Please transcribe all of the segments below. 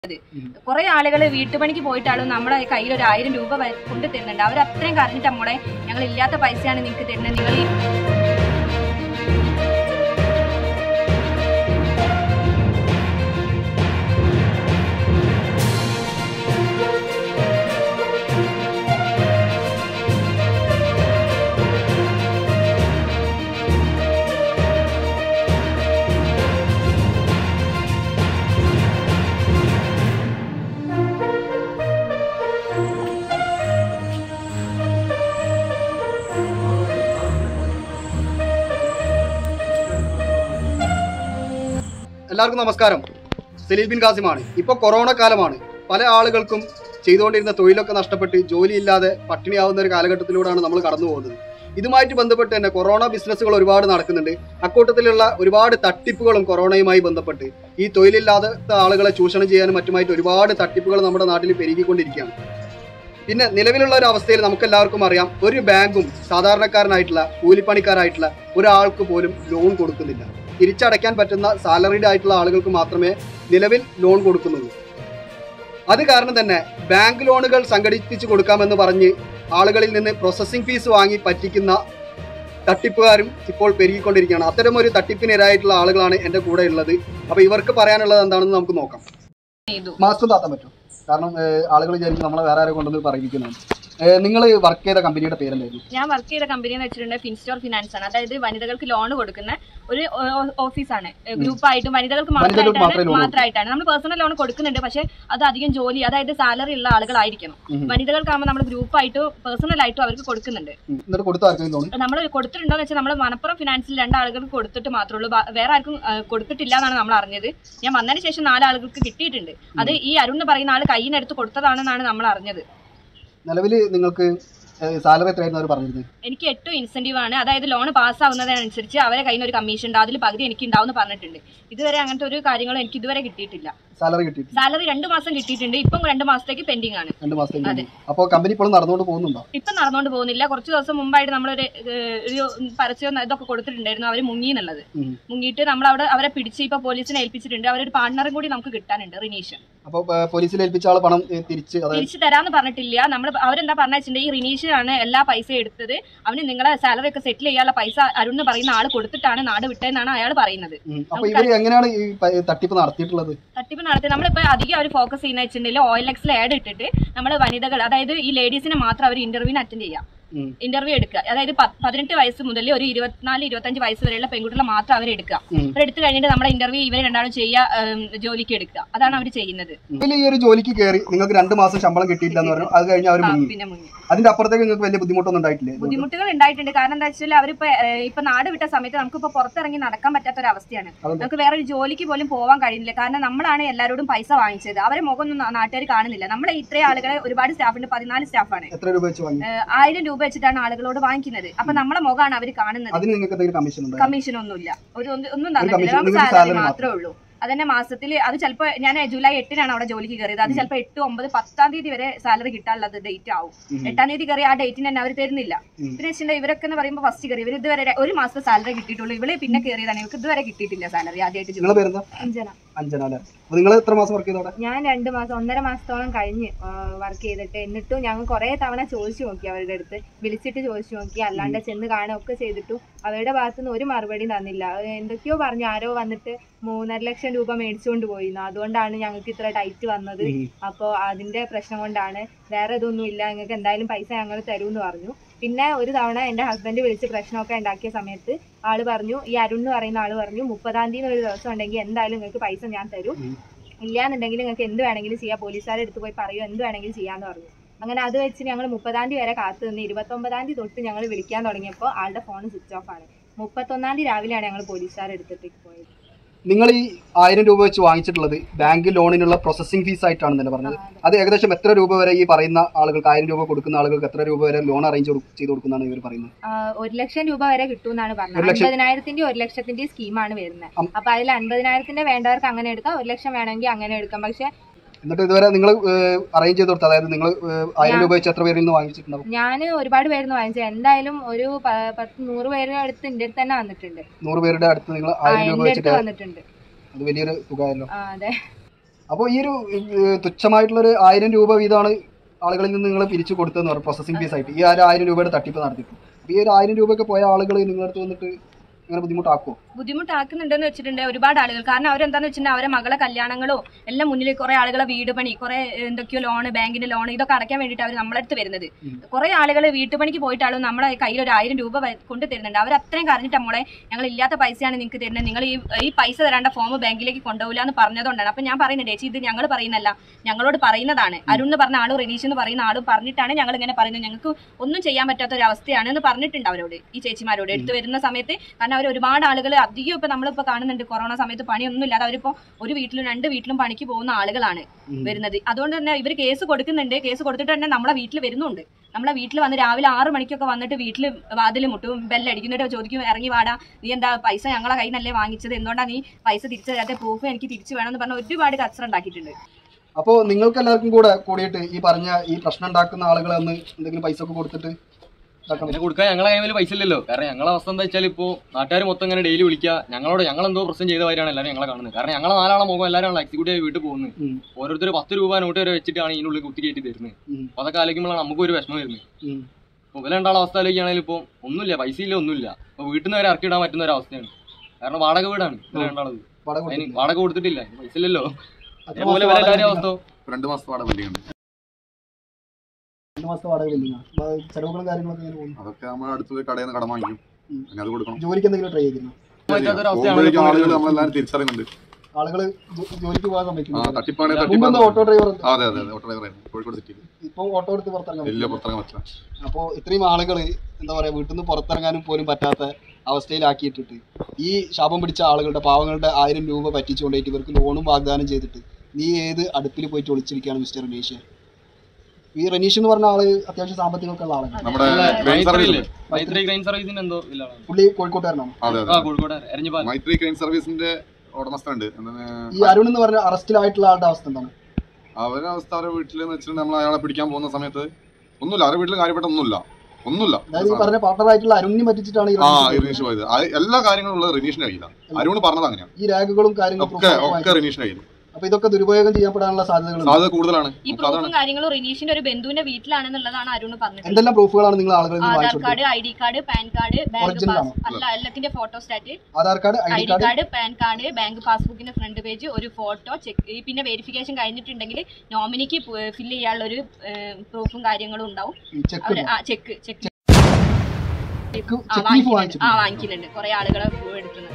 കുറെ ആളുകൾ വീട്ടുപണിക്ക് പോയിട്ടാളും നമ്മുടെ കയ്യിൽ ഒരു ആയിരം രൂപ വരെ കൊണ്ട് തരുന്നുണ്ട് അവർ അത്രയും കറിഞ്ഞിട്ട് മോളെ ഞങ്ങൾ ഇല്ലാത്ത പൈസയാണ് നിങ്ങൾക്ക് തരുന്നത് നിങ്ങൾ ഈ എല്ലാവർക്കും നമസ്കാരം സലീൽ ബിൻ കാസിമാണ് ഇപ്പോൾ കൊറോണ കാലമാണ് പല ആളുകൾക്കും ചെയ്തുകൊണ്ടിരുന്ന തൊഴിലൊക്കെ നഷ്ടപ്പെട്ട് ജോലിയില്ലാതെ പട്ടിണിയാവുന്ന ഒരു കാലഘട്ടത്തിലൂടെയാണ് നമ്മൾ കടന്നു പോകുന്നത് ഇതുമായിട്ട് ബന്ധപ്പെട്ട് തന്നെ കൊറോണ ബിസിനസ്സുകൾ ഒരുപാട് നടക്കുന്നുണ്ട് അക്കൂട്ടത്തിലുള്ള ഒരുപാട് തട്ടിപ്പുകളും കൊറോണയുമായി ബന്ധപ്പെട്ട് ഈ തൊഴിലില്ലാത്ത ആളുകളെ ചൂഷണം ചെയ്യാനും മറ്റുമായിട്ട് ഒരുപാട് തട്ടിപ്പുകൾ നമ്മുടെ നാട്ടിൽ പെരുകിക്കൊണ്ടിരിക്കുകയാണ് പിന്നെ നിലവിലുള്ള ഒരു അവസ്ഥയിൽ നമുക്ക് എല്ലാവർക്കും അറിയാം ഒരു ബാങ്കും സാധാരണക്കാരനായിട്ടുള്ള കൂലിപ്പണിക്കാരായിട്ടുള്ള ഒരാൾക്ക് പോലും ലോൺ കൊടുക്കുന്നില്ല തിരിച്ചടയ്ക്കാൻ പറ്റുന്ന സാലറീഡ് ആയിട്ടുള്ള ആളുകൾക്ക് മാത്രമേ നിലവിൽ ലോൺ കൊടുക്കുന്നുള്ളൂ അത് കാരണം തന്നെ ബാങ്ക് ലോണുകൾ സംഘടിപ്പിച്ചു കൊടുക്കാമെന്ന് പറഞ്ഞ് ആളുകളിൽ നിന്ന് പ്രോസസ്സിംഗ് ഫീസ് വാങ്ങി പറ്റിക്കുന്ന തട്ടിപ്പുകാരും ഇപ്പോൾ പെരുകിക്കൊണ്ടിരിക്കുകയാണ് അത്തരം ഒരു തട്ടിപ്പിനിരയായിട്ടുള്ള ആളുകളാണ് എൻ്റെ കൂടെ ഉള്ളത് അപ്പോൾ ഇവർക്ക് പറയാനുള്ളത് എന്താണെന്ന് നമുക്ക് നോക്കാം ചെയ്തു മാസ്ക് താത്താൻ പറ്റും കാരണം ആളുകൾ വിചാരിക്കും നമ്മളെ വേറെ ആരെ കൊണ്ടുവന്ന് പറയിപ്പിക്കുന്നതാണ് നിങ്ങൾ വർക്ക് ചെയ്ത കമ്പനിയുടെ പേരെന്തായിരുന്നു ഞാൻ വർക്ക് ചെയ്ത കമ്പനി എന്ന് വെച്ചിട്ടുണ്ടെങ്കിൽ ഫിൻസ്റ്റോർ ഫിനാൻസ് ആണ് അതായത് വനിതകൾക്ക് ലോൺ കൊടുക്കുന്ന ഒരു ഓ- ഓഫീസാണ് ഗ്രൂപ്പ് ആയിട്ടും വനിതകൾക്ക് വനിതകൾക്ക് മാത്രമേ മാത്രമായിട്ടാണ് loan മാത്രമായിട്ടാണ് നമ്മൾ പേഴ്സണൽ ലോൺ കൊടുക്കുന്നുണ്ട് പക്ഷേ അത് അധികം ജോലി അതായത് സാലറി ഉള്ള ആളുകളായിരിക്കണം ഉം. വനിതകൾക്കാകുമ്പോൾ നമ്മൾ ഗ്രൂപ്പായിട്ടും പേഴ്സണൽ ആയിട്ടും അവർക്ക് കൊടുക്കുന്നുണ്ട് ഉം. എന്നിട്ട് കൊടുത്ത ആർക്കെങ്കിലും ലോൺ നമ്മൾ കൊടുത്തിട്ടുണ്ടോ എന്ന് വെച്ചാൽ നമ്മൾ മണപ്പുറം ഫിനാൻസിൽ രണ്ടാളുകൾക്ക് കൊടുത്തിട്ട് മാത്രമേ ഉള്ളൂ ബ- വേറെ ആർക്കും ആ, കൊടുത്തിട്ടില്ല എന്നാണ് നമ്മൾ അറിഞ്ഞത് ഞാൻ വന്നതിന് ശേഷം നാലാളുകൾക്ക് കിട്ടിയിട്ടുണ്ട് അത് ഈ അരുൺ എന്ന് പറയുന്ന ആൾ കയ്യിൽ നിന്ന് എടുത്ത് കൊടുത്തതാണെന്നാണ് നമ്മൾ അറിഞ്ഞത് നിലവിൽ നിങ്ങൾക്ക് സാലറി എത്രയായിരുന്നു അവർ പറഞ്ഞിരുന്നത് എനിക്ക് ഏറ്റവും ഇൻസെന്റീവ് ആണ് അതായത് ലോൺ പാസ്സാവുന്നതിനനുസരിച്ച് അവരെ കയ്യിൽ നിന്ന് ഒരു കമ്മീഷൻ ഉണ്ട് അതിൽ പകുതി എനിക്ക് ഉണ്ടാവും പറഞ്ഞിട്ടുണ്ട് ഇതുവരെ അങ്ങനത്തെ ഒരു കാര്യങ്ങളും എനിക്ക് ഇതുവരെ കിട്ടിയിട്ടില്ല സാലറി കിട്ടിയിട്ട് സാലറി രണ്ട് മാസം കിട്ടിയിട്ടുണ്ട് ഇപ്പം രണ്ട് മാസത്തേക്ക് പെൻഡിങ് ആണ് രണ്ട് മാസത്തേക്ക് അതെ. അപ്പോൾ കമ്പനി ഇപ്പോഴും നടന്നുകൊണ്ട് പോകുന്നുണ്ടോ ഇപ്പം നടന്നുകൊണ്ട് പോകുന്നില്ല കുറച്ച് ദിവസം മുമ്പായിട്ട് നമ്മളൊരു ഏഹ്, ഒരു പരസ്യം ഇതൊക്കെ കൊടുത്തിട്ടുണ്ടായിരുന്നു അവർ മുങ്ങി എന്നുള്ളത് ഉം. മുങ്ങിയിട്ട് നമ്മൾ അവിടെ അവരെ പിടിച്ച് ഇപ്പൊ പോലീസിനെ ഏൽപ്പിച്ചിട്ടുണ്ട് അവരൊരു പാർട്ണറും കൂടി നമുക്ക് കിട്ടാനുണ്ട് റിനീഷൻ അപ്പോൾ പോലീസിൽ ഏൽപ്പിച്ച ആൾ പണം ഏ, തിരിച്ച് അതായത് തിരിച്ചു തരാന്ന് പറഞ്ഞിട്ടില്ല നമ്മൾ അവരെന്താ പറഞ്ഞ വെച്ചിട്ടുണ്ടെങ്കിൽ ഈ റിനീഷൻ ആണ് എല്ലാ പൈസയും എടുത്തത് അവന് നിങ്ങളെ സാലറി ഒക്കെ സെറ്റിൽ ചെയ്യാനുള്ള പൈസ അരുൺ എന്ന് പറയുന്ന ആള് കൊടുത്തിട്ടാണ് നാട് വിട്ടതെന്നാണ് അയാൾ പറയുന്നത് ഉം. അപ്പോൾ ഇവർ എങ്ങനെയാണ് ഈ പ- തട്ടിപ്പ് നടത്തിയിട്ടുള്ളത് തട്ടിപ്പ് നടത്തി നമ്മളിപ്പോ അധികം അവർ ഫോക്കസ് ചെയ്യുന്ന വെച്ചിട്ടുണ്ടെങ്കിൽ ഓയിൽ എക്സിൽ ആഡ് ഇട്ടിട്ട് നമ്മൾ വനിതകൾ അതായത് ഈ ലേഡീസിനെ മാത്രം അവർ ഇന്റർവ്യൂവിന് അറ്റൻഡ് ചെയ്യാം ഉം. ഇന്റർവ്യൂ എടുക്കുക അതായത് പ- പതിനെട്ട് വയസ്സ് മുതൽ ഒരു ഇരുപത്തിനാല് ഇരുപത്തഞ്ച് വയസ്സ് വരെയുള്ള പെൺകുട്ടികളെ മാത്രം അവർ എടുക്കുക ഉം. അവരെടുത്ത് കഴിഞ്ഞിട്ട് നമ്മുടെ ഇന്റർവ്യൂ ഇവരെ രണ്ടാളും ചെയ്യുക ഉം, ജോലിക്ക് എടുക്കുക അതാണ് അവർ ചെയ്യുന്നത് ഇതിൽ ഈ ഒരു ജോലിക്ക് കയറി നിങ്ങൾക്ക് രണ്ട് മാസം ശമ്പളം കിട്ടിയില്ല എന്ന് പറഞ്ഞു അത് കഴിഞ്ഞ് അവർ ആ, മുങ്ങി പിന്നെ മുങ്ങി അതിന്റെ അപ്പുറത്തേക്ക് നിങ്ങൾക്ക് വലിയ ബുദ്ധിമുട്ടൊന്നും ഉണ്ടായിട്ടില്ലേ ബുദ്ധിമുട്ടുകൾ ഉണ്ടായിട്ടുണ്ട് കാരണം എന്താ വെച്ചാൽ അവരിപ്പോ ഏഹ്, ഇപ്പൊ നാട് വിട്ട സമയത്ത് നമുക്കിപ്പോ പുറത്തിറങ്ങി നടക്കാൻ പറ്റാത്ത ഒരു അവസ്ഥയാണ് അതെന്താ? നമുക്ക് വേറെ ഒരു ജോലിക്ക് പോലും പോകാൻ കഴിയുന്നില്ല കാരണം നമ്മളാണ് എല്ലാവരോടും പൈസ വാങ്ങിച്ചത് അവരെ മുഖമൊന്നും നാ- നാട്ടുകാർ കാണുന്നില്ല നമ്മളെ ഇത്രയും ആളുകളെ ഒരുപാട് സ്റ്റാഫുണ്ട് പതിനാല് സ്റ്റാഫാണ് എത്ര രൂപ വെച്ച് വാങ്ങി ഏഹ്, ആയിരം രൂപ വെച്ചിട്ടാണ് ആളുകളോട് വാങ്ങിക്കുന്നത് അപ്പൊ നമ്മളെ മുഖമാണ് അവർ കാണുന്നത് അതിന് നിങ്ങൾക്ക് എന്തെങ്കിലും കമ്മീഷൻ ഉണ്ടോ കമ്മീഷൻ ഒന്നുമില്ല ഒരു ഒന്നും- ഒന്നും തന്നിട്ടില്ല commission, നമുക്ക് നിങ്ങൾക്ക് സാലറി salary മാത്രമേ ഉള്ളൂ അതന്നെ മാസത്തിൽ അത് ചിലപ്പോൾ ഞാൻ ജൂലൈ എട്ടിനാണ് അവിടെ ജോലിക്ക് കയറിയത് അത് ചിലപ്പോൾ എട്ട് ഒമ്പത് പത്താം തീയതി വരെ സാലറി കിട്ടാനുള്ളത് ഡേറ്റ് ആവും ഉം. എട്ടാം തീയതി കയറി ആ ഡേറ്റിന് തന്നെ അവർ തരുന്നില്ല ഉം. പിന്നെ വെച്ചിട്ടുണ്ടെങ്കിൽ ഇവരൊക്കെ എന്ന് പറയുമ്പോൾ ഫസ്റ്റ് കയറി ഇവർ ഇതുവരെ ര- ഒരു മാസത്തെ സാലറി കിട്ടിയിട്ടുള്ളൂ ഇവള് പിന്നെ കയറിയതാണ് ഇവർക്ക് ഇതുവരെ കിട്ടിയിട്ടില്ല സാലറി ആദ്യമായിട്ട് നിങ്ങളെ പേരെന്താ അഞ്ജന അഞ്ജന അല്ലേ അപ്പോൾ നിങ്ങൾ എത്ര മാസം വർക്ക് ചെയ്തോടെ ഞാൻ രണ്ട് മാസം ഒന്നര മാസത്തോളം കഴിഞ്ഞ് വർക്ക് ചെയ്തിട്ട് എന്നിട്ടും ഞങ്ങൾ കുറേ തവണ ചോദിച്ചു നോക്കി അവരുടെ അടുത്ത് വിളിച്ചിട്ട് ചോദിച്ചു നോക്കി അല്ലാണ്ട് ചെന്ന് കാണുകയൊക്കെ ചെയ്തിട്ടും അവരുടെ ഭാഗത്തുനിന്ന് ഒരു മറുപടി തന്നില്ല അത് എന്തൊക്കെയോ പറഞ്ഞു ആരോ വന്നിട്ട് മൂന്നര ലക്ഷം രൂപ മേടിച്ചുകൊണ്ട് പോയിരുന്നു അതുകൊണ്ടാണ് ഞങ്ങൾക്ക് ഇത്ര ടൈറ്റ് വന്നത് അപ്പോൾ അതിന്റെ പ്രശ്നം കൊണ്ടാണ് വേറെ ഇതൊന്നും ഇല്ല നിങ്ങൾക്ക് എന്തായാലും പൈസ ഞങ്ങൾ തരുമെന്ന് പറഞ്ഞു പിന്നെ ഒരു തവണ എൻ്റെ ഹസ്ബൻഡ് വിളിച്ച് പ്രശ്നമൊക്കെ ഉണ്ടാക്കിയ സമയത്ത് ആള് പറഞ്ഞു ഈ അരുൺ എന്ന് പറയുന്ന ആള് പറഞ്ഞു മുപ്പതാം തീയതി ഒരു ദിവസം ഉണ്ടെങ്കിൽ എന്തായാലും നിങ്ങൾക്ക് പൈസ ഞാൻ തരും ഉം. ഇല്ലാന്നുണ്ടെങ്കിൽ നിങ്ങൾക്ക് എന്ത് വേണമെങ്കിലും ചെയ്യാം പോലീസുകാരെ അടുത്ത് പോയി പറയൂ എന്ത് വേണമെങ്കിലും ചെയ്യാന്ന് പറഞ്ഞു അങ്ങനെ അത് വെച്ച് ഞങ്ങൾ മുപ്പതാം തീയതി വരെ കാത്തു നിന്ന് ഇരുപത്തൊമ്പതാം തീയതി തൊട്ട് ഞങ്ങൾ വിളിക്കാൻ തുടങ്ങിയപ്പോൾ ആളുടെ ഫോൺ സ്വിച്ച് ഓഫ് ആണ് മുപ്പത്തൊന്നാം തീയതി രാവിലെയാണ് ഞങ്ങൾ പോലീസുകാരെ എടുത്തിട്ട് പോയത് നിങ്ങൾ ഈ ആയിരം രൂപ വെച്ച് വാങ്ങിച്ചിട്ടുള്ളത് ബാങ്ക് ലോണിനുള്ള പ്രോസസ്സിംഗ് ഫീസ് ആയിട്ടാണെന്നല്ലേ പറഞ്ഞത് അത് ഏകദേശം എത്ര രൂപ വരെ ഈ പറയുന്ന ആളുകൾക്ക് ആയിരം രൂപ കൊടുക്കുന്ന ആളുകൾക്ക് എത്ര രൂപ വരെ ലോൺ അറേഞ്ച് ചെയ്ത് കൊടുക്കുന്നതാണ് ഇവർ പറയുന്നത് ആ, ഒരു ലക്ഷം രൂപ വരെ കിട്ടുമെന്നാണ് ഒരു പറഞ്ഞത് ലക്ഷം? അൻപതിനായിരത്തിന്റെ ഒരു ലക്ഷത്തിന്റെ സ്കീമാണ് വരുന്നത് അം- അപ്പൊ അതിൽ അൻപതിനായിരത്തിന്റെ വേണ്ടവർക്ക് അങ്ങനെ എടുക്കാം ഒരു ലക്ഷം വേണമെങ്കിൽ അങ്ങനെ എടുക്കാം പക്ഷെ എന്നിട്ട് ഇതുവരെ നിങ്ങൾ അറേഞ്ച് ചെയ്ത് കൊടുത്തത് അതായത് നിങ്ങൾ ആയിരം രൂപ വെച്ച് എത്ര പേരിൽ നിന്ന് വാങ്ങിച്ചിട്ടുണ്ടാവും ഞാൻ ഒരുപാട് പേരുന്ന് വാങ്ങിച്ചത് എന്തായാലും ഒരു പ- പത്ത് നൂറ് പേരുടെ അടുത്ത് എൻ്റെ അടുത്ത് തന്നെ വന്നിട്ടുണ്ട് നൂറ് പേരുടെ അടുത്ത് നിങ്ങൾ ആ ആയിരം രൂപ എൻ്റെ വെച്ചിട്ട് അടുത്ത് വന്നിട്ടുണ്ട് അത് വലിയൊരു തുകയല്ലോ ആ അതെ അപ്പോൾ ഈ ഒരു ഏഹ്, തുച്ഛമായിട്ടുള്ള ഒരു ആയിരം രൂപ വീതമാണ് ആളുകളിൽ നിന്ന് നിങ്ങൾ പിരിച്ചു കൊടുത്തതെന്ന് പറയും പ്രോസസ്സിംഗ് ഫീസ് ആയിട്ട് ഈ ഒരു ആയിരം രൂപയുടെ തട്ടിപ്പ് നടത്തിയിട്ട് അപ്പോൾ ഈ ഒരു ആയിരം രൂപയൊക്കെ പോയ ആളുകൾ നിങ്ങളുടെ അടുത്ത് വന്നിട്ട് ഇങ്ങനെ ബുദ്ധിമുട്ടാക്കുമോ ബുദ്ധിമുട്ടാക്കുന്നുണ്ടെന്ന് വെച്ചിട്ടുണ്ട് ഒരുപാട് ആളുകൾ കാരണം അവരെന്താന്ന് വെച്ചിട്ടുണ്ടെങ്കിൽ അവരെ മകളെ കല്യാണങ്ങളോ എല്ലാം മുന്നിൽ കുറെ ആളുകളെ വീട് പണി കുറെ എന്തൊക്കെയോ ലോണ് ബാങ്കിന്റെ ലോൺ ഇതൊക്കെ അടയ്ക്കാൻ വേണ്ടിയിട്ട് അവർ നമ്മളടുത്ത് വരുന്നത് ഉം. കുറെ ആളുകൾ വീട്ടുപണിക്ക് പോയിട്ടാളും നമ്മളെ കയ്യിൽ ഒരു ആയിരം രൂപ വ- കൊണ്ട് തരുന്നുണ്ട് അവർ അത്രയും കറിഞ്ഞിട്ട് നമ്മളെ ഞങ്ങൾ ഇല്ലാത്ത പൈസയാണ് നിങ്ങൾക്ക് തരുന്നത് നിങ്ങൾ ഈ ഈ പൈസ തരേണ്ട ഫോം ബാങ്കിലേക്ക് കൊണ്ടുപോകില്ല എന്ന് പറഞ്ഞതുകൊണ്ടാണ് അപ്പൊ ഞാൻ പറയുന്നുണ്ട് ചേച്ചി ഇത് ഞങ്ങൾ പറയുന്നല്ല ഞങ്ങളോട് പറയുന്നതാണ് അരുൺ എന്ന് പറഞ്ഞ ആളും റിനീഷ് എന്ന് പറയുന്ന ആളും പറഞ്ഞിട്ടാണ് ഞങ്ങൾ ഇങ്ങനെ പറയുന്നത് ഞങ്ങൾക്ക് ഒന്നും ചെയ്യാൻ പറ്റാത്ത ഒരു അവസ്ഥയാണ് എന്ന് പറഞ്ഞിട്ടുണ്ട് അവരോട് ഈ ചേച്ചിമാരോട് എടുത്തു വരുന്ന സമയത്ത് കാരണം അവർ ഒരുപാട് ആളുകൾ അധികം ഇപ്പൊ നമ്മളിപ്പോ കാണുന്നുണ്ട് കൊറോണ സമയത്ത് പണിയൊന്നും ഇല്ലാതെ അവരിപ്പോ ഒരു വീട്ടിലും രണ്ട് വീട്ടിലും പണിക്ക് പോകുന്ന ആളുകളാണ് ഉം. വരുന്നത് അതുകൊണ്ട് തന്നെ ഇവർ കേസ് കൊടുക്കുന്നുണ്ട് കേസ് കൊടുത്തിട്ട് തന്നെ നമ്മളെ വീട്ടിൽ വരുന്നുണ്ട് നമ്മളെ വീട്ടിൽ വന്ന് രാവിലെ ആറ് മണിക്കൊക്കെ വന്നിട്ട് വീട്ടിൽ വാതിൽ മുട്ടും ബെല്ലടിക്കുന്നിട്ട് ചോദിക്കും ഇറങ്ങി വാടാ നീ എന്താ പൈസ ഞങ്ങളെ കയ്യിൽ നിന്നല്ലേ വാങ്ങിച്ചത് എന്തുകൊണ്ടാ നീ പൈസ തിരിച്ചു തരാത്ത പ്രൂഫ് എനിക്ക് തിരിച്ചു വേണമെന്ന് പറഞ്ഞ ഒരുപാട് കച്ചറ ഉണ്ടാക്കിയിട്ടുണ്ട് അപ്പോൾ നിങ്ങൾക്ക് എല്ലാവർക്കും കൂടെ കൂടിയിട്ട് ഈ പറഞ്ഞ ഈ പ്രശ്നം ഉണ്ടാക്കുന്ന ആളുകളെ ഒന്ന് എന്തെങ്കിലും പൈസ ഒക്കെ കൊടുത്തിട്ട് ഇതാക്കാൻ പിന്നെ കൊടുക്കാൻ ഞങ്ങളെ കയ്യിൽ പൈസ ഇല്ലല്ലോ കാരണം ഞങ്ങളെ അവസ്ഥ എന്താ വെച്ചാൽ ഇപ്പോൾ നാട്ടുകാർ മൊത്തം ഇങ്ങനെ ഡെയിലി വിളിക്കുക ഞങ്ങളോട് ഞങ്ങൾ എന്തോ പ്രശ്നം ചെയ്ത കാര്യമാണ് എല്ലാവരും ഞങ്ങളെ കാണുന്നത് കാരണം ഞങ്ങളെ നാലാളെ മുഖം എല്ലാവരും എക്സിക്യൂട്ടീവ് വീട്ടിൽ പോകുന്നത് ഉം. ഓരോരുത്തർ പത്ത് രൂപ നോട്ട് വരെ വെച്ചിട്ടാണ് ഇതിനുള്ളിൽ കുത്തി കയറ്റി തരുന്നത് ഉം. അപ്പോൾ അതൊക്കെ ആലോചിക്കുമ്പോഴാണ് നമുക്ക് ഒരു വിഷമം വരുന്നത് ഉം. അപ്പോൾ ഇവരെ രണ്ടാളെ അവസ്ഥ ആലോചിക്കുകയാണെങ്കിൽ ഇപ്പോൾ ഒന്നുമില്ല പൈസ ഇല്ല ഒന്നുമില്ല അപ്പോൾ വീട്ടിൽ നിന്ന് വരെ ഇറക്കി ഇടാൻ പറ്റുന്ന ഒരു അവസ്ഥയാണ് കാരണം വാടക വീടാണ് ഇവരെ രണ്ടാളത് വാടക അതിന് കൊടുത്തില്ല. വാടക കൊടുത്തിട്ടില്ല പൈസ ഇല്ലല്ലോ എത്ര അതേപോലെ മാസത്തെ ഇവരെ എല്ലാവരും വാടക അവസ്ഥ രണ്ട് മാസത്തെ വാടക പെൻഡിങ് ഉണ്ട് രണ്ട് മാസത്തെ വാടക ഇല്ല ചെലവുകളും കാര്യങ്ങളൊക്കെ ഇങ്ങനെ പോകുന്നു അതൊക്കെ നമ്മൾ അടുത്ത് പോയി കടയിൽ നിന്ന് കടം വാങ്ങിക്കും ഉം. പിന്നെ അത് കൊടുക്കണം ജോലിക്ക് എന്തെങ്കിലും ട്രൈ ചെയ്തിരുന്നു പറ്റാത്തൊരു പോകുമ്പോഴേക്കും ആളുകൾ അവസ്ഥയാണ് നമ്മളെല്ലാവരും തിരിച്ചറിയുന്നുണ്ട് ആളുകള് ജോ- ജോലിക്ക് പോകാൻ ആ സമ്മതിക്കുന്നു തട്ടിപ്പാണ് മുമ്പ് തട്ടിപ്പാണ് ഓട്ടോ ഡ്രൈവർ ആ, അതെ അതെ അതെ ഓട്ടോ ഡ്രൈവറായിരുന്നു കോഴിക്കോട് സിറ്റിയിൽ ഇപ്പൊ ഓട്ടോ എടുത്ത് പുറത്തിറങ്ങാൻ വലിയ പറ്റില്ല. പുറത്തിറങ്ങാൻ പറ്റില്ല അപ്പോൾ ഇത്രയും ആളുകൾ എന്താ പറയാ വീട്ടിൽ നിന്ന് പുറത്തിറങ്ങാനും പോലും പറ്റാത്ത അവസ്ഥയിലാക്കിയിട്ടിട്ട് ഈ ശാപം പിടിച്ച ആളുകളുടെ പാവങ്ങളുടെ ആയിരം രൂപ പറ്റിച്ചുകൊണ്ടേറ്റ് ഇവർക്ക് ലോണും വാഗ്ദാനം ചെയ്തിട്ട് നീ ഏത് അടുപ്പിൽ പോയിട്ട് ഒളിച്ചിരിക്കുകയാണ് മിസ്റ്റർ റനീഷ് ഈ റനീഷ് എന്ന് പറഞ്ഞ ആള് അത്യാവശ്യം സാമ്പത്തികമൊക്കെ ഉള്ള ആളാണ് നമ്മുടെ ക്രെയിൻ സർവീസ് ഇല്ലേ? മൈത്രി ഗ്രെയിൻ സർവീസിന് എന്തോ ഇല്ല പുള്ളി കോഴിക്കോട്ടുകാരനാണ് അതെ ആ അതെ കോഴിക്കോട് എരഞ്ഞിപ്പാൽ മൈത്രി ക്രെയിൻ സർവീസിന്റെ ഉടമസ്ഥനുണ്ട് എന്താണ് ഈ അരുൺ എന്ന് പറഞ്ഞ അറസ്റ്റിലായിട്ടുള്ള ആളുടെ അവസ്ഥ എന്താണ് അവരുടെ അവസ്ഥ അവരുടെ വീട്ടിൽ എന്ന് വെച്ചിട്ടുണ്ടെങ്കിൽ നമ്മൾ അയാളെ പിടിക്കാൻ പോകുന്ന സമയത്ത് ഒന്നുമില്ല അവരുടെ വീട്ടിൽ കാര്യപ്പെട്ട ഒന്നുമില്ല ഒന്നുമില്ല അതായത് ഈ പറഞ്ഞ പാർട്ണറായിട്ടുള്ള അരുണിനെ പറ്റിച്ചിട്ടാണ് ഈ ആ റനീഷ് ഈ റിനീഷ് പോയത് അത് എല്ലാ കാര്യങ്ങളും ഉള്ളത് റിനീഷിന്റെ കയ്യിലാണ് അരുണ് പറഞ്ഞത് അങ്ങനെയാണ് ഈ രേഖകളും കാര്യങ്ങളും ഒക്കെ proof ഒക്കെ ഒക്കെ വാങ്ങിച്ചു. റിനീഷിന്റെ കയ്യിൽ അപ്പൊ ഇതൊക്കെ ദുരുപയോഗം ചെയ്യപ്പെടാനുള്ള സാധ്യതകളുണ്ട് സാധ്യത കൂടുതലാണ് ഈ നമുക്ക് അതാണ് പ്രൂഫും കാര്യങ്ങളും റിനീഷിന്റെ ഒരു ബന്ധുവിന്റെ വീട്ടിലാണെന്നുള്ളതാണ് അരുൺ പറഞ്ഞത് എന്തെല്ലാം പ്രൂഫുകളാണ് നിങ്ങൾ ആളുകളിൽ നിന്ന് ആധാർ വാങ്ങിച്ചു card I D card PAN card bank Original pass ആണോ? അല്ല എല്ലാത്തിന്റെ photostat Aadhaar card I I D D card card PAN card bank പാസ്ബുക്കിന്റെ ഫ്രണ്ട് പേജ് ഒരു ഫോട്ടോ ചെക്ക് പിന്നെ വെരിഫിക്കേഷൻ കഴിഞ്ഞിട്ടുണ്ടെങ്കിൽ നോമിനിക്ക് ഫില്ല് ചെയ്യാനുള്ള ഒരു പ്രൂഫും കാര്യങ്ങളും ഉണ്ടാവും ചെക്ക് അവര് ആ ചെക്ക് ചെക്ക് ചെക്ക് ആ ചെക്ക് ലീഫ് വാങ്ങിക്കുന്നുണ്ട് വാങ്ങിച്ചിട്ടുണ്ട് ആ വാങ്ങിക്കുന്നുണ്ട് കുറെ ആളുകളെ എടുക്കുന്നത്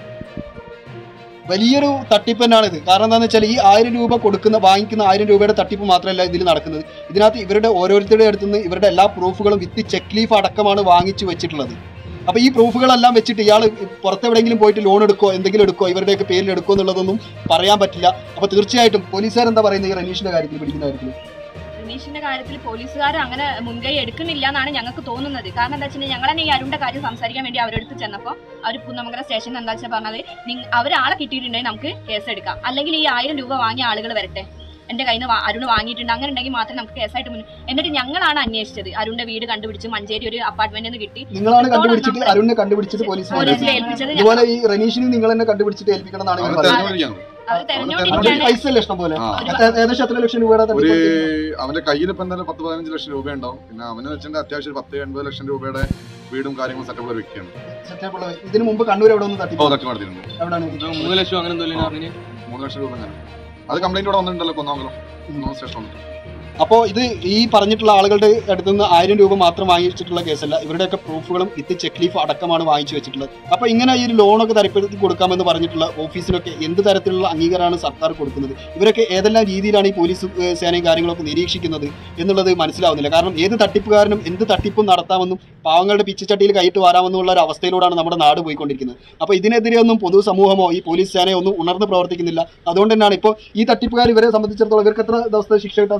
വലിയൊരു തട്ടിപ്പ് തന്നെയാണ് ഇത് കാരണം എന്താണെന്ന് വെച്ചാൽ ഈ ആയിരം രൂപ കൊടുക്കുന്ന വാങ്ങിക്കുന്ന ആയിരം രൂപയുടെ തട്ടിപ്പ് മാത്രമല്ല ഇതിൽ നടക്കുന്നത് ഇതിനകത്ത് ഇവരുടെ ഓരോരുത്തരുടെ അടുത്ത് നിന്ന് ഇവരുടെ എല്ലാ പ്രൂഫുകളും വിത്ത് ചെക്ക് ലീഫ് അടക്കമാണ് വാങ്ങിച്ചു വെച്ചിട്ടുള്ളത് അപ്പോൾ ഈ പ്രൂഫുകളെല്ലാം വെച്ചിട്ട് ഇയാൾ പുറത്തെവിടെയെങ്കിലും പോയിട്ട് ലോൺ എടുക്കോ എന്തെങ്കിലും എടുക്കോ ഇവരുടെയൊക്കെ പേരിൽ എടുക്കോ എന്നുള്ളതൊന്നും പറയാൻ പറ്റില്ല അപ്പോൾ തീർച്ചയായിട്ടും പോലീസുകാർ എന്താ പറയുന്നത് ഈ റനീഷിന്റെ കാര്യത്തിൽ പിടിക്കുന്ന കാര്യത്തിൽ റിനീഷിന്റെ കാര്യത്തിൽ പോലീസുകാർ അങ്ങനെ മുൻകൈ എടുക്കുന്നില്ല എന്നാണ് ഞങ്ങൾക്ക് തോന്നുന്നത് കാരണം എന്താ വെച്ചാൽ ഞങ്ങൾ തന്നെ ഈ അരുണിന്റെ കാര്യം സംസാരിക്കാൻ വേണ്ടി അവരെടുത്ത് ചെന്നപ്പോൾ അവർ പുന്നമംഗല സ്റ്റേഷനിൽ എന്താ വെച്ചാൽ പറഞ്ഞത് നിങ്ങ- അവരാളെ കിട്ടിയിട്ടുണ്ടെങ്കിൽ നമുക്ക് കേസ് എടുക്കാം അല്ലെങ്കിൽ ഈ ആയിരം രൂപ വാങ്ങിയ ആളുകൾ വരട്ടെ എന്റെ കയ്യിൽ നിന്ന് അരുണ് വാങ്ങിയിട്ടുണ്ട് അങ്ങനെ ഉണ്ടെങ്കിൽ മാത്രമേ നമുക്ക് കേസായിട്ട് മുന്നിൽ എന്നിട്ട് ഞങ്ങളാണ് അന്വേഷിച്ചത് അരുണിന്റെ വീട് കണ്ടുപിടിച്ച് മഞ്ചേരി ഒരു അപ്പാർട്ട്മെന്റിൽ നിന്ന് കിട്ടി നിങ്ങളാണ് കണ്ടുപിടിച്ചിട്ട് അരുണിനെ കണ്ടുപിടിച്ചിട്ട് പോലീസ് പോലീസിൽ ഏൽപ്പിച്ചത് ഞങ്ങൾ- ഇതുപോലെ ഈ റനീഷിനെ നിങ്ങൾ തന്നെ കണ്ടുപിടിച്ചിട്ട് ഏൽപ്പിക്കണം എന്നാണ് ഇവർ അവർ പറയുന്നത് തെരഞ്ഞെടുക്കുകയാണ് അത് അവരുടെ തെരഞ്ഞുകൊണ്ടിരിക്കുകയാണ് പൈസ അല്ലേ ഇഷ്ടം പോലെ ആ ഏ- ഏകദേശം എത്ര ലക്ഷം രൂപയുടെ ഒരു തട്ടിപ്പ് നടത്തിയിട്ടുണ്ട്? അവന്റെ കയ്യിൽ ഇപ്പൊ എന്തായാലും പത്ത് പതിനഞ്ച് ലക്ഷം രൂപ ഉണ്ടാവും പിന്നെ അവന് വെച്ചിട്ട് അത്യാവശ്യം ഒരു പത്ത് എൺപത് ലക്ഷം രൂപയുടെ വീടും കാര്യങ്ങളും സെറ്റപ്പ് ഒരു വ്യക്തിയാണ് സെറ്റപ്പ് ഉള്ളത്. ഇതിന് മുമ്പ് കണ്ണൂർ എവിടെ ഒന്ന് ഓ തട്ടിപ്പ് തട്ടി നടത്തിയിട്ടുണ്ട് എവിടെയാണ് ഇത് മൂന്ന് ലക്ഷം അങ്ങനെ എന്തോ പറഞ്ഞ് മൂന്ന് ലക്ഷം രൂപ അങ്ങനെ അത് കംപ്ലൈന്റ് ഇവിടെ വന്നിട്ടുണ്ടല്ലോ കൊന്നാമംഗലം കൊന്നാമം സ്റ്റേഷൻ വന്നിട്ട് അപ്പോൾ ഇത് ഈ പറഞ്ഞിട്ടുള്ള ആളുകളുടെ അടുത്ത് നിന്ന് ആയിരം രൂപ മാത്രം വാങ്ങിച്ചിട്ടുള്ള കേസല്ല ഇവരുടെയൊക്കെ പ്രൂഫുകളും വിത്ത് ചെക്ക് ലീഫ് അടക്കമാണ് വാങ്ങിച്ചു വെച്ചിട്ടുള്ളത് അപ്പോൾ ഇങ്ങനെ ഈ ഒരു ലോണൊക്കെ തരപ്പെടുത്തി കൊടുക്കാമെന്ന് പറഞ്ഞിട്ടുള്ള ഓഫീസിനൊക്കെ എന്ത് തരത്തിലുള്ള അംഗീകാരമാണ് സർക്കാർ കൊടുക്കുന്നത് ഇവരൊക്കെ ഏതെല്ലാം രീതിയിലാണ് ഈ പോലീസ് ഏഹ്, സേനയും കാര്യങ്ങളൊക്കെ നിരീക്ഷിക്കുന്നത് എന്നുള്ളത് മനസ്സിലാവുന്നില്ല കാരണം ഏത് തട്ടിപ്പുകാരനും എന്ത് തട്ടിപ്പും നടത്താമെന്നും പാവങ്ങളുടെ പിച്ചച്ചട്ടിയിൽ കൈയിട്ട് വരാമെന്നുള്ള ഒരു അവസ്ഥയിലൂടെയാണ് നമ്മുടെ നാട് പോയിക്കൊണ്ടിരിക്കുന്നത് അപ്പോൾ ഇതിനെതിരെ ഒന്നും പൊതുസമൂഹമോ ഈ പോലീസ് സേനയോ ഒന്നും ഉണർന്ന് പ്രവർത്തിക്കുന്നില്ല അതുകൊണ്ട് തന്നെയാണ് ഇപ്പോൾ ഈ തട്ടിപ്പുകാർ ഇവരെ സംബന്ധിച്ചിടത്തോളം ഇവർക്ക് എത്ര ദിവസത്തെ ശിക്ഷ കിട്ടാൻ സാധ്യതയുണ്ട്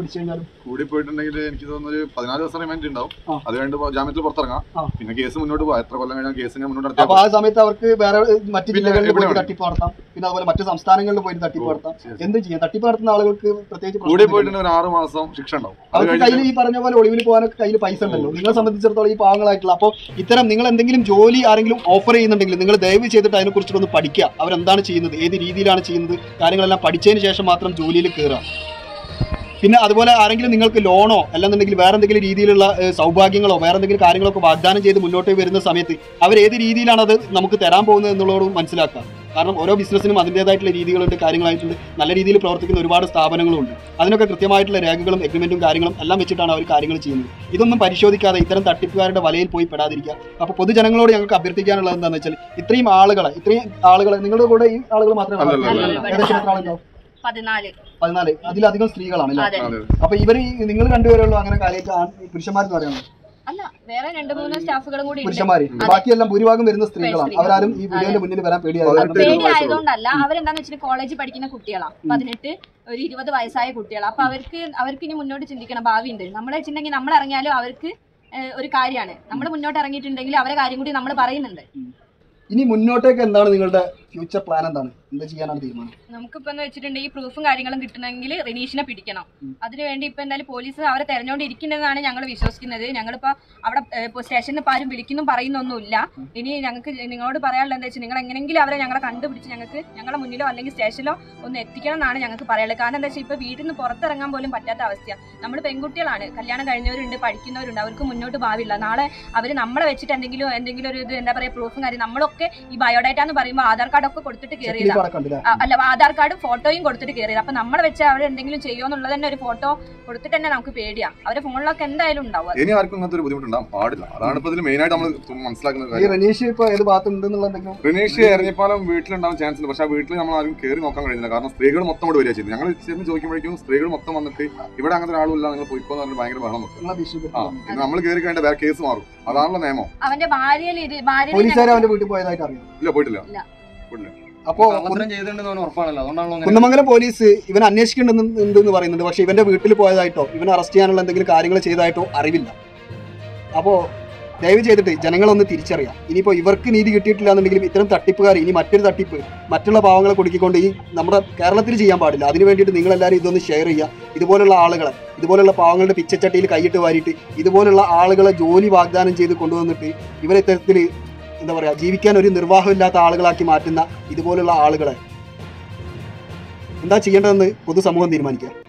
പിടിച്ചു കഴിഞ്ഞാലും കൂടി പോയിട്ടുണ്ടെങ്കിൽ എനിക്ക് തോന്നുന്നു ഒരു പതിനാല് ദിവസം റിമാൻഡ് ഉണ്ടാവും ആ. അത് കഴിഞ്ഞിട്ട് പോ- ജാമ്യത്തിൽ പുറത്തിറങ്ങാം ആ. പിന്നെ കേസ് മുന്നോട്ട് പോകാം എത്ര കൊല്ലം കഴിഞ്ഞാൽ കേസ് ഞാൻ മുന്നോട്ട് അപ്പൊ നടത്തിയാൽ ആ സമയത്ത് അവർക്ക് വേറെ മറ്റു പിന്നെ ജില്ലകളിൽ എവിടെ പോയി വേണം? തട്ടിപ്പ് നടത്താം പിന്നെ അതുപോലെ മറ്റു സംസ്ഥാനങ്ങളിൽ പോയി തട്ടിപ്പ് നടത്താം ശരി. എന്ത് ചെയ്യാം തട്ടിപ്പ് നടത്തുന്ന ആളുകൾക്ക് പ്രത്യേകിച്ച് കൂടി പ്രശ്നമില്ല. പോയിട്ടുണ്ടെങ്കിൽ ഒരു ആറ് മാസം ശിക്ഷ ഉണ്ടാവും അത് അവർക്ക് കയ്യിൽ കഴിഞ്ഞിട്ട് ഈ പറഞ്ഞ പോലെ ഒളിവിൽ പോകാനൊക്കെ കയ്യിൽ പൈസ ഉണ്ടല്ലോ നിങ്ങളെ സംബന്ധിച്ചിടത്തോളം ഈ പാവങ്ങളായിട്ടുള്ള അപ്പോൾ ഇത്തരം നിങ്ങൾ എന്തെങ്കിലും ജോലി ആരെങ്കിലും ഓഫർ ചെയ്യുന്നുണ്ടെങ്കിൽ നിങ്ങൾ ദയവ് ചെയ്തിട്ട് അതിനെ കുറിച്ചിട്ടൊന്ന് പഠിക്കുക അവരെന്താണ് ചെയ്യുന്നത് ഏത് രീതിയിലാണ് ചെയ്യുന്നത് കാര്യങ്ങളെല്ലാം പഠിച്ചതിന് ശേഷം മാത്രം ജോലിയിൽ കയറുക പിന്നെ അതുപോലെ ആരെങ്കിലും നിങ്ങൾക്ക് ലോണോ അല്ലെന്നുണ്ടെങ്കിൽ വേറെ എന്തെങ്കിലും രീതിയിലുള്ള ഏഹ്, സൗഭാഗ്യങ്ങളോ വേറെ എന്തെങ്കിലും കാര്യങ്ങളൊക്കെ വാഗ്ദാനം ചെയ്ത് മുന്നോട്ട് വരുന്ന സമയത്ത് അവർ ഏത് രീതിയിലാണ് അത് നമുക്ക് തരാൻ പോകുന്നത് എന്നുള്ളതും മനസ്സിലാക്കുക കാരണം ഓരോ ബിസിനസ്സിനും അതിൻ്റെതായിട്ടുള്ള രീതികളുണ്ട് കാര്യങ്ങളായിട്ടുണ്ട് നല്ല രീതിയിൽ പ്രവർത്തിക്കുന്ന ഒരുപാട് സ്ഥാപനങ്ങളുണ്ട് അതിനൊക്കെ കൃത്യമായിട്ടുള്ള രേഖകളും എഗ്രിമെന്റും കാര്യങ്ങളും എല്ലാം വെച്ചിട്ടാണ് അവർ കാര്യങ്ങൾ ചെയ്യുന്നത് ഇതൊന്നും പരിശോധിക്കാതെ ഇത്തരം തട്ടിപ്പുകാരുടെ വലയിൽ പോയി പെടാതിരിക്കുക അപ്പോൾ പൊതുജനങ്ങളോട് ഞങ്ങൾക്ക് അഭ്യർത്ഥിക്കാനുള്ളത് എന്താണെന്ന് വെച്ചാൽ ഇത്രയും ആളുകളെ ഇത്രയും ആളുകളെ നിങ്ങളുടെ കൂടെ ഈ ആളുകൾ മാത്രമേ അല്ലല്ല, ഉള്ളൂ. അല്ലല്ല. ഏകദേശം എത്ര ആളുണ്ടാവും പതിനാല് പതിനാല് അതിലധികം സ്ത്രീകളാണ് അല്ലേ അതെ അതെ. അപ്പൊ ഇവര് നിങ്ങൾ രണ്ടുപേരുള്ളൂ അങ്ങനെ കാര്യമായിട്ട് ആൺ- പുരുഷന്മാരെന്ന് പറയുന്നത് അല്ല വേറെ രണ്ട് മൂന്ന് സ്റ്റാഫുകളും കൂടി ഉണ്ട് പുരുഷന്മാര് അതെ. ബാക്കിയെല്ലാം ഭൂരിഭാഗം വരുന്ന സ്ത്രീകളാണ് സ്ത്രീകൾ. അവരാരും ഈ വീഡിയോന്റെ മുന്നിൽ വരാൻ പേടിയായിരുന്നു പതിനെട്ട് പേടി വയസ്സുള്ളൂ. ആയതുകൊണ്ടല്ല അവരെന്താന്ന് വെച്ചാൽ കോളേജിൽ പഠിക്കുന്ന കുട്ടികളാണ് പതിനെട്ട് ഒരു ഇരുപത് വയസ്സായ കുട്ടികളാണ് അപ്പൊ അവർക്ക് അവർക്ക് ഇനി മുന്നോട്ട് ചിന്തിക്കണം ഭാവിയുണ്ട് നമ്മൾ വെച്ചിട്ടുണ്ടെങ്കിൽ നമ്മൾ ഇറങ്ങിയാലും അവർക്ക് ഏഹ്, ഒരു കാര്യമാണ് നമ്മൾ മുന്നോട്ട് ഇറങ്ങിയിട്ടുണ്ടെങ്കിൽ അവരെ കാര്യം കൂടി നമ്മൾ പറയുന്നുണ്ട് ഇനി മുന്നോട്ടേക്ക് എന്താണ് നിങ്ങളുടെ ഫ്യൂച്ചർ പ്ലാൻ എന്താണ് എന്താ ചെയ്യാനാണ് തീരുമാനം നമുക്കിപ്പോ എന്ന് വെച്ചിട്ടുണ്ടെങ്കിൽ പ്രൂഫും കാര്യങ്ങളും കിട്ടണമെങ്കിൽ റിനീഷിനെ പിടിക്കണം ഉം. അതിനുവേണ്ടി ഇപ്പൊ എന്തായാലും പോലീസ് അവരെ തെരഞ്ഞുകൊണ്ടിരിക്കുന്നതാണ് ഞങ്ങൾ വിശ്വസിക്കുന്നത് ഞങ്ങളിപ്പോ അവിടെ ഏഹ്, സ്റ്റേഷനിൽ ഇപ്പൊ ആരും വിളിക്കുന്നു പറയുന്നൊന്നുമില്ല ഇനി ഞങ്ങൾക്ക് നിങ്ങളോട് പറയാനുള്ളത് എന്താ വെച്ചാൽ നിങ്ങൾ എങ്ങനെയെങ്കിലും അവരെ ഞങ്ങളെ കണ്ടുപിടിച്ച് ഞങ്ങൾക്ക് ഞങ്ങളുടെ മുന്നിലോ അല്ലെങ്കിൽ സ്റ്റേഷനിലോ ഒന്ന് എത്തിക്കണം എന്നാണ് ഞങ്ങൾക്ക് പറയാനുള്ളത് കാരണം എന്താ വെച്ചാൽ ഇപ്പൊ വീട്ടിൽ നിന്ന് പുറത്തിറങ്ങാൻ പോലും പറ്റാത്ത അവസ്ഥയാണ് നമ്മൾ പെൺകുട്ടികളാണ് കല്യാണം കഴിഞ്ഞവരുണ്ട് പഠിക്കുന്നവരുണ്ട് അവർക്ക് മുന്നോട്ട് ഭാവിയില്ല നാളെ അവർ നമ്മളെ വെച്ചിട്ട് എന്തെങ്കിലും എന്തെങ്കിലും ഒരു ഇത് എന്താ പറയാ പ്രൂഫും കാര്യം നമ്മളൊക്കെ ഈ ബയോഡേറ്റ എന്ന് പറയുമ്പോൾ ആധാർ കാർഡ് ഒക്കെ കൊടുത്തിട്ട് കയറിയതാണ് കണ്ടില്ല ആ, അല്ല ആധാർ കാർഡും ഫോട്ടോയും കൊടുത്തിട്ട് കയറിയത് അപ്പൊ നമ്മളെ വെച്ച് അവർ എന്തെങ്കിലും ചെയ്യുമെന്നുള്ളത് തന്നെ ഒരു ഫോട്ടോ കൊടുത്തിട്ട് തന്നെ നമുക്ക് പേടിയാ അവരെ ഫോണിലൊക്കെ എന്തായാലും ഉണ്ടാവും അത്. ഇനി ആർക്കും ഇങ്ങനത്തെ ഒരു ബുദ്ധിമുട്ടുണ്ടാകാൻ പാടില്ല അതാണ് ഇപ്പൊ ഇതിൽ മെയിൻ ആയിട്ട് നമ്മൾ മനസ്സിലാക്കുന്ന ഈ കാര്യം റനീഷ് ഇപ്പൊ ഏത് ഭാഗത്തുണ്ടെന്നുള്ള എന്തെങ്കിലും റിനീഷ് എറിഞ്ഞപ്പാലം വീട്ടിലുണ്ടാവാൻ ചാൻസ് ഉണ്ട് പക്ഷെ ആ വീട്ടിൽ നമ്മൾ ആരും കയറി നോക്കാൻ കഴിയുന്നില്ല കാരണം സ്ത്രീകൾ മൊത്തം ഇവിടെ വരിക ചെയ്യുന്നത് ഞങ്ങൾ ചെന്ന് ചോദിക്കുമ്പോഴേക്കും സ്ത്രീകൾ മൊത്തം വന്നിട്ട് ഇവിടെ അങ്ങനത്തെ ഒരാളില്ല നിങ്ങൾ പോയിക്കോന്ന് പറഞ്ഞ് ഭയങ്കര ബഹളം വെക്കും നിങ്ങളെ ആ ഭീഷണിപ്പെടുത്തുന്നു ഇത് നമ്മൾ കയറി കഴിഞ്ഞാൽ വേറെ കേസ് മാറും അതാണല്ലോ നിയമം അവന്റെ ഭാര്യയിൽ ഇത് ഭാര്യ പോലീസുകാർ അവന്റെ വീട്ടിൽ പോയതായിട്ട് അറിയാം ഇല്ല പോയിട്ടില്ല അപ്പോ കള്ളത്തരം ചെയ്തിട്ടുണ്ടെന്ന് അവന് ഉറപ്പാണല്ലോ അതുകൊണ്ടാണല്ലോ അങ്ങനെ കുന്നമംഗലം പോലീസ് ഇവൻ അന്വേഷിക്കുന്നുണ്ടെന്ന് പറയുന്നുണ്ട് പക്ഷെ ഇവന്റെ വീട്ടിൽ പോയതായിട്ടോ ഇവനെ അറസ്റ്റ് ചെയ്യാനുള്ള എന്തെങ്കിലും കാര്യങ്ങൾ ചെയ്തതായിട്ടോ അറിവില്ല അപ്പോ ദയവ് ചെയ്തിട്ട് ജനങ്ങളൊന്ന് തിരിച്ചറിയാം ഇനിയിപ്പോ ഇവർക്ക് നീതി കിട്ടിയിട്ടില്ല എന്നുണ്ടെങ്കിലും ഇത്തരം തട്ടിപ്പുകാർ ഇനി മറ്റൊരു തട്ടിപ്പ് മറ്റുള്ള പാവങ്ങളെ കുടുക്കിക്കൊണ്ട് ഈ നമ്മുടെ കേരളത്തിൽ ചെയ്യാൻ പാടില്ല അതിന് വേണ്ടിയിട്ട് നിങ്ങളെല്ലാവരും ഇതൊന്ന് ഷെയർ ചെയ്യുക ഇതുപോലുള്ള ആളുകളെ ഇതുപോലുള്ള പാവങ്ങളുടെ പിച്ചച്ചട്ടിയിൽ കൈയിട്ട് വാരിയിട്ട് ഇതുപോലുള്ള ആളുകളെ ജോലി വാഗ്ദാനം ചെയ്ത് കൊണ്ടുവന്നിട്ട് ഇവരെ ഇത്തരത്തിൽ എന്താ പറയാ ജീവിക്കാൻ ഒരു നിർവാഹമില്ലാത്ത ആളുകളാക്കി മാറ്റുന്ന ഇതുപോലുള്ള ആളുകളെ എന്താ ചെയ്യേണ്ടതെന്ന് പൊതുസമൂഹം തീരുമാനിക്കുക